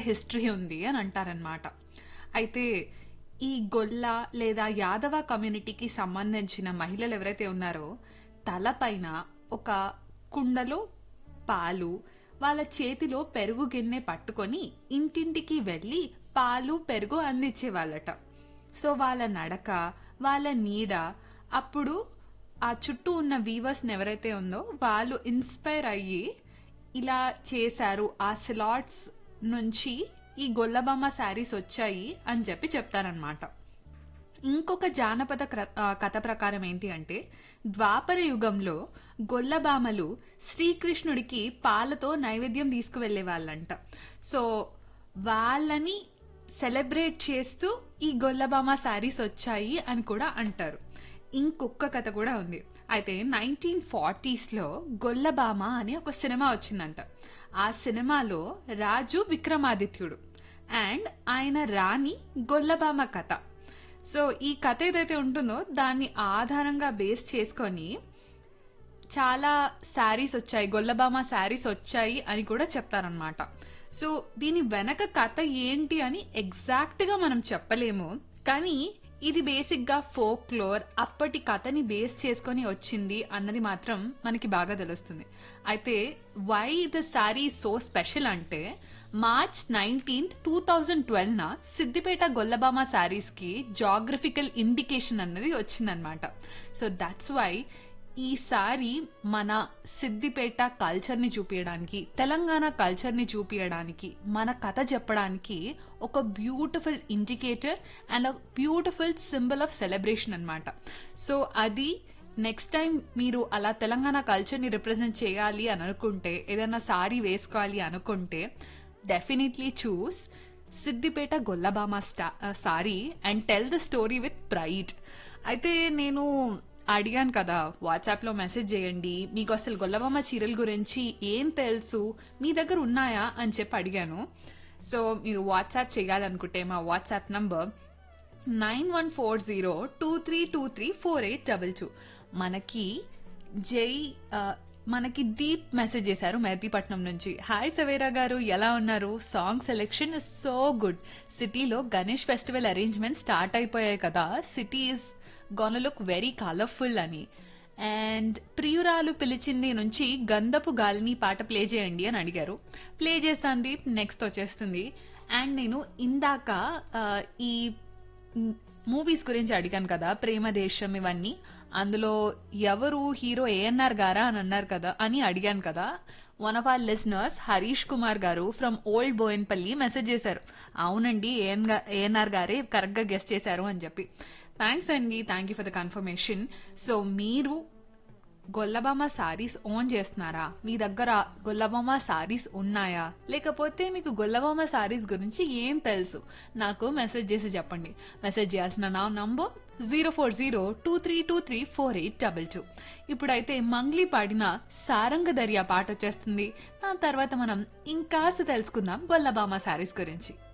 history ఉంది అని అంటారనమాట అయితే ఈ గొల్ల లేదా యాదవ కమ్యూనిటీకి సంబంధించిన మహిళలు ఎవరైతే ఉన్నారో తలపైన ఒక కుండలో పాలు వాళ్ళ చేతిలో పెరుగు గిన్నె పట్టుకొని ఇంటింటికి వెళ్ళి పాలు పెరుగు అందించేవాళ్ళట సో వాళ్ళ నడక వాళ్ళ నీడ అప్పుడు ఆ చుట్టూ ఉన్న వీవర్స్ని ఎవరైతే ఉందో వాళ్ళు ఇన్స్పైర్ అయ్యి ఇలా చేశారు ఆ స్లాట్స్ నుంచి ఈ గొల్లబామ శారీస్ వచ్చాయి అని చెప్పి చెప్తారనమాట ఇంకొక జానపద క్ర- ఆ, కథ ప్రకారం ఏంటి అంటే ద్వాపర యుగంలో గొల్లబామలు శ్రీకృష్ణుడికి పాలతో నైవేద్యం తీసుకువెళ్లే వాళ్ళంట సో వాళ్ళని సెలబ్రేట్ చేస్తూ ఈ గొల్లబామ శారీస్ వచ్చాయి అని కూడా అంటారు ఇంకొక కథ కూడా ఉంది అయితే నైన్టీన్ ఫార్టీస్లో గొల్లబామ అనే ఒక సినిమా వచ్చిందంట ఆ సినిమాలో రాజు విక్రమాదిత్యుడు అండ్ ఆయన రాణి గొల్లబామ కథ సో ఈ కథ ఏదైతే ఉంటుందో దాన్ని ఆధారంగా బేస్ చేసుకొని చాలా శారీస్ వచ్చాయి గొల్లబామ శారీస్ వచ్చాయి అని కూడా చెప్తారనమాట సో దీని వెనక కథ ఏంటి అని ఎగ్జాక్ట్గా మనం చెప్పలేము కానీ ఇది బేసిక్గా ఫోక్ లోర్ అప్పటి కథని బేస్ చేసుకొని వచ్చింది అన్నది మాత్రం మనకి బాగా తెలుస్తుంది అయితే why the sari so special అంటే మార్చ్ నైన్టీన్త్ టూ థౌజండ్ ట్వెల్వ్న సిద్దిపేట గొల్లబామ శారీస్కి జాగ్రఫికల్ ఇండికేషన్ అన్నది వచ్చిందనమాట సో దట్స్ వై ఈ సారీ మన సిద్దిపేట కల్చర్ని చూపించడానికి తెలంగాణ కల్చర్ని చూపించడానికి మన కథ చెప్పడానికి ఒక beautiful indicator and a beautiful symbol of celebration అన్నమాట సో అది నెక్స్ట్ టైం మీరు అలా తెలంగాణ కల్చర్ని రిప్రజెంట్ చేయాలి అని అనుకుంటే ఏదైనా సారీ వేసుకోవాలి అనుకుంటే డెఫినెట్లీ చూస్ సిద్దిపేట గొల్లబామ స్టా sari and tell the story with pride అయితే నేను అడిగాను కదా వాట్సాప్లో మెసేజ్ చేయండి మీకు అసలు గొల్లబామ చీరల గురించి ఏం తెలుసు మీ దగ్గర ఉన్నాయా అని చెప్పి అడిగాను సో మీరు వాట్సాప్ చేయాలనుకుంటే మా WhatsApp number nine one four zero two three two three four eight double two మనకి జై ఆ, మనకి దీప్ మెసేజ్ చేశారు మెహదీపట్నం నుంచి హాయ్ సవేరా గారు ఎలా ఉన్నారు song selection is so good సిటీలో గణేష్ ఫెస్టివల్ అరేంజ్మెంట్ స్టార్ట్ అయిపోయాయి కదా city is gonna look very colourful అని అండ్ ప్రియురాలు పిలిచింది నుంచి గంధపు గాలిని పాట ప్లే చేయండి అని అడిగారు ప్లే చేస్తాను దీప్ నెక్స్ట్ వచ్చేస్తుంది అండ్ నేను ఇందాక ఆ, ఈ మూవీస్ గురించి అడిగాను కదా ప్రేమ దేశం ఇవన్నీ అందులో ఎవరు హీరో ఏఎన్ఆర్ గారా అని అన్నారు కదా అని అడిగాను కదా one of our listeners Harish Kumar గారు ఫ్రమ్ ఓల్డ్ బోయన్పల్లి మెసేజ్ చేశారు అవునండి ఏఎన్ ఏఎన్ఆర్ గారే కరెక్ట్గా గెస్ట్ చేశారు అని చెప్పి థ్యాంక్స్ అండి thank you for the confirmation so మీరు గొల్లబామ సారీస్ ఓన్ చేస్తున్నారా మీ దగ్గర గొల్లబామ సారీస్ ఉన్నాయా లేకపోతే మీకు గొల్లబామ సారీస్ గురించి ఏం తెలుసు నాకు మెసేజ్ చేసి చెప్పండి మెసేజ్ చేయాల్సిన నా number zero four zero two three two three four eight double two ఇప్పుడైతే మంగ్లీ పాడిన సారంగ దర్యా పాట వచ్చేస్తుంది దాని తర్వాత మనం ఇంకాస్త తెలుసుకుందాం గొల్లబామ సారీస్ గురించి